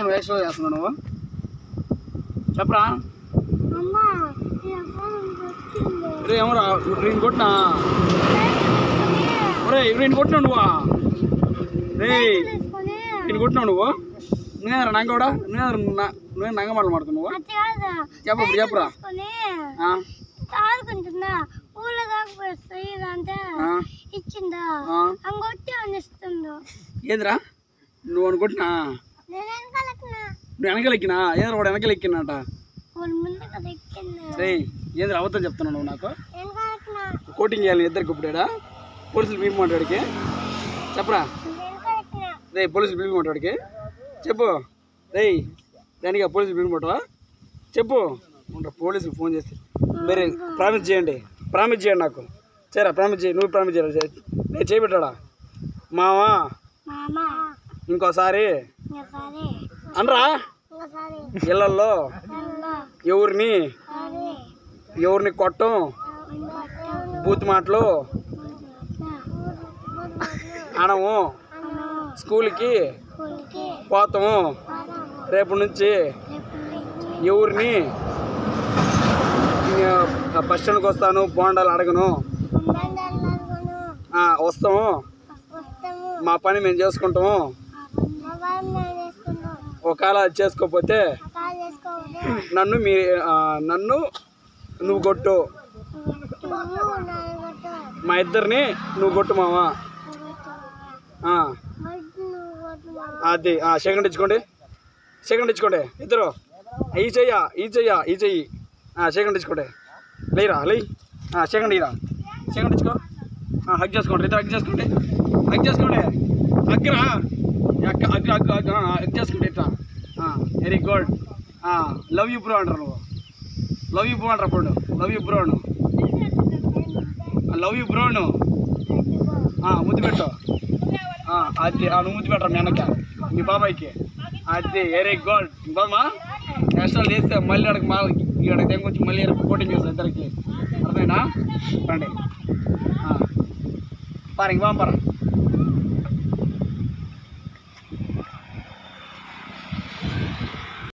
నువ్వు వేస్ట్ చేస్తున్నావు నువ్వు చెప్పరా అమ్మా ఈ ఫోన్ వచ్చింది రే ఏమరా నేను కొట్టినా ఒరే నేను కొట్టినావు నువ్వా రే తీసుకొని నేను కొట్టినావు నువ్వు నువ్వేరా నంగ కూడా నువ్వే నువ్వే నంగ మాటలు మాడుతున్నావు నువ్వు అది కాదు చెప్పు ఇప్పుడు చెప్పురా తీసుకొని ఆ, తాడుకుంటున్నా ఊళ్ళో దాకపోయి అంటే ఆ, ఇచ్చిందా ఆ. అంగొట్టి అనిస్తుందో ఏందిరా నువ్వు అనుకుంటున్నా నేను వెనకాలకున్నా నువ్వు వెనకలెక్కినా ఏంద్రా వాడు వెనకలెక్కినట వాళ్ళు ముందు కదా ఎక్కింది రే ఏంద్రా అవతం చెప్తున్నావు నువ్వు నాకు వెనకాలకున్నా కోటింగ్ చేయాలి ఇద్దరికి ఇప్పుడేడా పోలీసులు పిలిపిమంటాడికి చెప్పరా వెనకాలకున్నా రే పోలీసులు పిలిపిమంటాడికి చెప్పు రే దానికి పోలీసులు పిలిపిమంటావా చెప్పు ఉంటా పోలీసులు ఫోన్ చేస్తే మీరు ప్రామిస్ చేయండి ప్రామిస్ చేయండి నాకు చేరా ప్రామిస్ చేయి నువ్వు ప్రామిస్ చేయాలి నేను చేపెట్టాడా మావా మామ ఇంకోసారి ఇంకోసారి అనరా ఇంకోసారి ఇళ్ళల్లో నన్ను ఎవరిని సారి ఎవరిని కొట్టం బూత్ మాటలు అనము స్కూల్కి స్కూల్కి పోతాము రేపు నుంచి ఎవరిని ఆ, బస్ స్టాండ్కి వస్తాను బోండాలు అడగను ఆ, వస్తాము వస్తాము మా పని మేము చేసుకుంటాము మొబైల్ చేసుకుంటాం ఒకవేళ అది చేసుకోకపోతే కాల్ చేసుకోవాలి నన్ను మీ ఆ, నన్ను నువ్వు కొట్టు నువ్వు నన్ను కొట్టు మా ఇద్దరిని నువ్వు కొట్టు మావా ఆ, నువ్వు కొట్టు అది సెకండ్ ఇచ్చుకోండి సెకండ్ ఇచ్చుకోండి ఇద్దరు ఈ చెయ్య ఈ చెయ్య ఈ చెయ్యి సెకండ్ ఇచ్చుకోండి లేరా లే సెకండ్ ఇరా సెకండ్ ఇచ్చుకో హక్ చేసుకోండి ఇద్దరు హక్ చేసుకోండి హక్ చేసుకోండి హక్రా అక్క అగ్గు అగ్గు అగ్గు హక్ చేసుకోండి ఇట్లా very good love you bro అంటారు నువ్వు లవ్ యూ బ్రో అంటారు అప్పుడు లవ్ యూ బ్రో అను లవ్ యూ బ్రో అను ఆ, ముద్దు పెట్టు ఆ, అది ఆ, నువ్వు ముద్దు పెట్టరా మీ అన్నకి మీ బాబాయ్కి అది వెరీ గుడ్ బామా కష్టాలు చేస్తే మళ్ళీ అక్కడికి మా ఇక్కడ తెంగొచ్చి మళ్ళీ కోటింగ్ చేస్తాం ఇద్దరికి అర్థమైనా రండి పారింగ్ బాంపరా